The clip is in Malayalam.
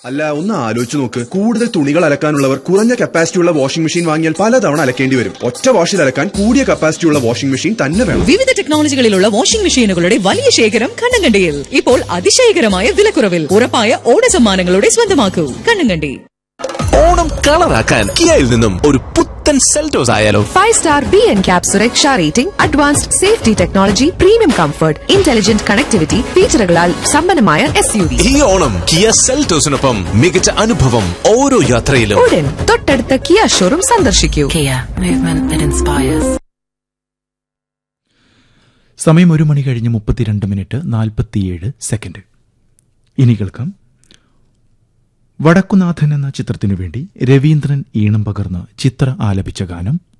അല്ല ഒന്ന് ആലോചിച്ച് നോക്ക് കൂടുതൽ തുണികൾ അലക്കാനുള്ളവർ കുറഞ്ഞ കപ്പാസിറ്റിയുള്ള വാഷിംഗ് മെഷീൻ വാങ്ങിയാൽ പലതവണ അലക്കേണ്ടി വരും ഒറ്റ വാഷിൽ അലക്കാൻ കൂടിയ കപ്പാസിറ്റിയുള്ള വാഷിംഗ് മെഷീൻ തന്നെ വേണം വിവിധ ടെക്നോളജികളിലുള്ള വാഷിംഗ് മെഷീനുകളുടെ വലിയ ശേഖരം കണ്ണങ്കണ്ടിയിൽ ഇപ്പോൾ അതിശയകരമായ വിലക്കുറവിൽ ഉറപ്പായ ഓണ സമ്മാനങ്ങളുടെ സ്വന്തമാക്കൂ കണ്ണങ്കണ്ടി ഓണം കളറാക്കാൻ കിയയിൽ നിന്നും ഒരു പുത്തൻ സെൽറ്റോസ് ആയാലോ five star B N CAP സുരക്ഷാ rating advanced safety technology premium comfort intelligent connectivity ഫീച്ചറുകളാൽ സമ്പന്നമായ എസ് യു വി ഈ ഓണം കിയ സെൽറ്റോസിനൊപ്പം മികച്ച അനുഭവം ഓരോ യാത്രയിലും ഉടൻ തൊട്ടടുത്ത കിയ ഷോറൂം സന്ദർശിക്കൂ Kia, movement that inspires. സമയം ഒരു മണി കഴിഞ്ഞ് മുപ്പത്തിരണ്ട് മിനിറ്റ് നാൽപ്പത്തിയേഴ് സെക്കൻഡ് ഇനി കേൾക്കാം വടക്കുനാഥൻ എന്ന ചിത്രത്തിനു വേണ്ടി രവീന്ദ്രൻ ഈണം പകർന്ന് ചിത്ര ആലപിച്ച ഗാനം